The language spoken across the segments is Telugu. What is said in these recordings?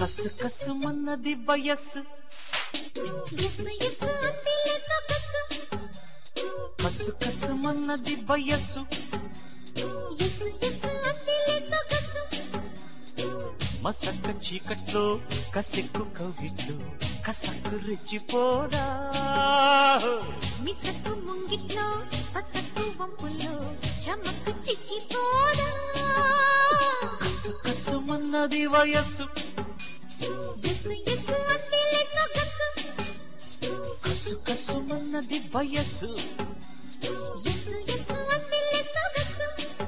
కసు కసుమన్నది వయస్సు ఎస్సు ఎస్సు అందిలే సొగసు కసు కసుమన్నది వయస్సు ఎస్సు ఎస్సు అందిలే సొగసు మసక్క చీకట్లో కసెక్కు కవిట్లు కసక్కు రెచ్చిపోరా మిసక్కు ముంగిట్లో పసక్కు వంపుల్లో చమక్కు చిక్కిపోదా కసు కసుమన్నది వయస్సు ఎస్సు ఎస్సు అందిలే సొగసు కసు కసుమన్నది వయస్సు ఎస్సు ఎస్సు అందిలే సొగసు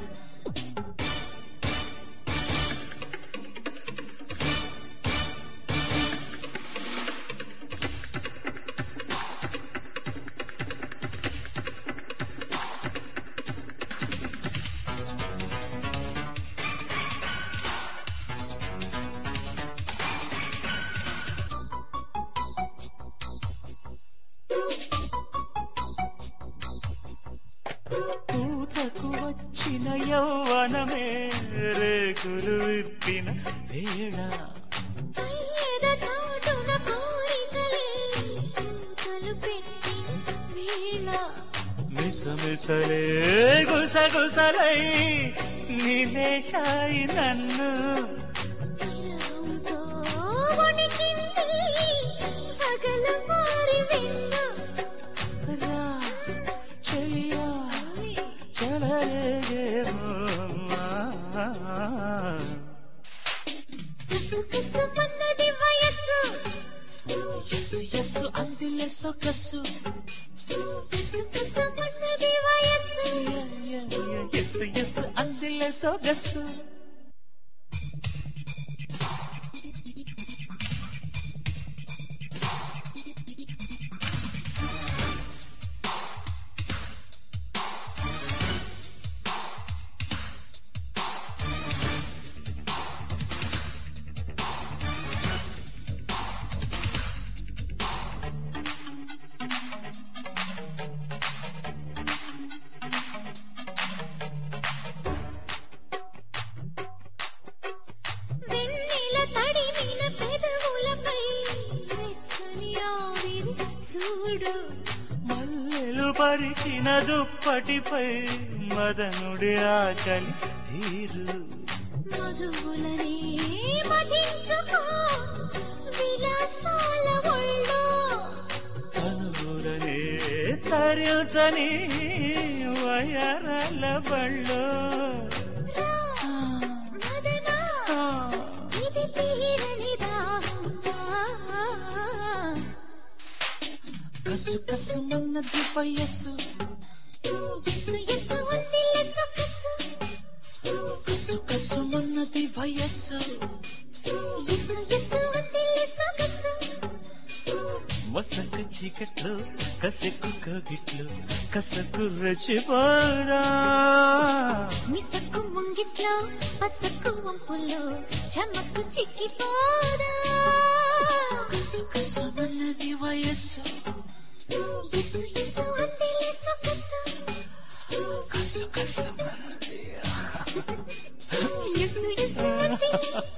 పూతకు వచ్చిన యౌవనమే రేకులు విప్పిన వేళ కయ్యద చాటున కోరికలే కూతలు పెట్టిన వేళ మిసమిసలే గుసగుసలై నిలేశాయి నన్ను చిరునవ్వుతో వణికింది పగలు మారి వెన్ను. రా చెలియా చెలరేగేమో కుసుకుసుమన్నది వయస్సు ఎస్సు ఎస్సు అందిలే సొగసు కుసుకుసుమన్నది వయస్సు ఎస్సు ఎస్సు అందిలే సొగసు వెన్నెల తడిమిన పెదవులపై వెచ్చని ఆవిరి చూడు మల్లెలు పరిచిన దుప్పటిపై మదనుడి ఆకలి తీరు మధువులనే మదించుకో విలాసాల ఒళ్ళో కనుగురనే తరుచని వయరల బళ్ళో రా మదనా ఇది తీరని దాహం కసు కసు మన్నది వయస్సు ఎస్సు ఎస్సు అందిలే సొగసు కసు కసు మన్నది వయస్సు ఎస్సు ఎస్సు అందిలే సొగసు మసక చీకట్లో కసెక్కు కవిట్లు కసకు రచిపోరా మిసక్కు ముంగిట్లో పసక్కు వంపుల్లో చమక్కు చిక్కిపోదా కసు కసు మన్నది వయస్సు ఎస్సు ఎస్సు అందిలే సొగసు కసు కసు మన్నది ఎస్సు ఎస్సు అందిలే